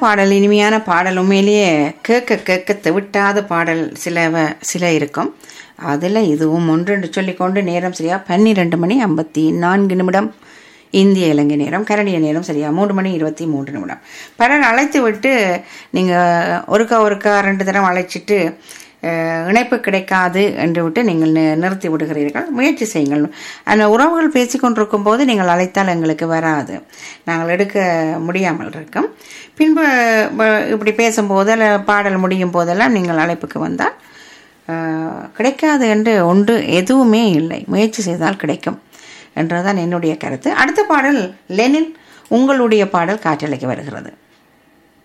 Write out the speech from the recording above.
பாடல் இனிமையான பாடல் உண்மையிலேயே கேட்க கேட்க தெவிட்டாத பாடல் சில வ- சில இருக்கும் அதில் இதுவும் ஒன்று சொல்லிக்கொண்டு நேரம் சரியா பன்னிரெண்டு மணி ஐம்பத்தி நான்கு நிமிடம் இந்திய இலங்கை நேரம் கரடிய நேரம் சரியா மூன்று மணி இருபத்தி மூன்று நிமிடம் பலர் அழைத்து விட்டு நீங்கள் ஒருக்கா ஒருக்கா ரெண்டு தரம் அழைச்சிட்டு அஹ், இணைப்பு கிடைக்காது என்று விட்டு நீங்கள் நி- நிறுத்தி விடுகிறீர்கள் முயற்சி செய்யுங்கள் அந்த உறவுகள் பேசிக்கொண்டிருக்கும் போது நீங்கள் அழைத்தால் எங்களுக்கு வராது நாங்கள் எடுக்க முடியாமல் இருக்கும் பின்பு ப- இப்படி பேசும்போது அல்ல பாடல் முடியும் போதெல்லாம் நீங்கள் அழைப்புக்கு வந்தால் அஹ், கிடைக்காது என்று ஒன்று எதுவுமே இல்லை முயற்சி செய்தால் கிடைக்கும் என்றதுதான் என்னுடைய கருத்து அடுத்த பாடல் லெனின் உங்களுடைய பாடல் காற்றலைக்கு வருகிறது